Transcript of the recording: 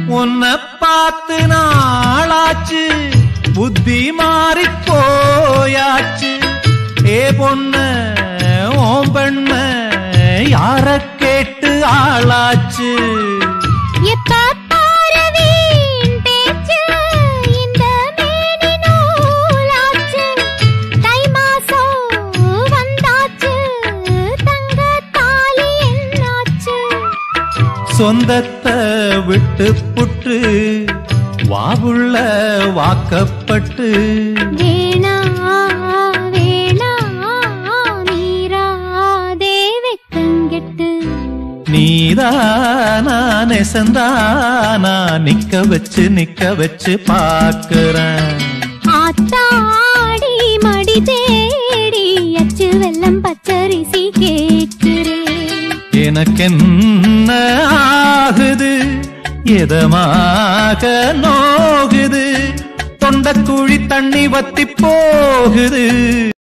உன்னை பார்த்து நாளாச்சு புத்தி மாறி போயாச்சு ஏ பொண்ண ஓம் பெண்ண யார கேட்டு ஆளாச்சு எப்ப பாரு வீண் பேச்சு, இந்த மேனி நூலாச்சு. தை மாசம் வந்தாச்சு, தங்க தாலி என்னாச்சு? சொந்தத்தை விட்டு புட்டு வாவுள்ள வாக்கப்பட்டு வேணா, வேணா, மீறாதே வெட்கங்கெட்டு. நீதானா நெசந்தானா நிக்க வச்சு நிக்க வச்சு பாக்குறேன் ஆத்தாடி மடி தேடி அச்சு வெல்லம் பச்சரிசி கேட்கிறேன் எனக்கென்ன ஆகுது எதமாக நோகுது தொண்டக்குழி தண்ணி வத்தி போகுது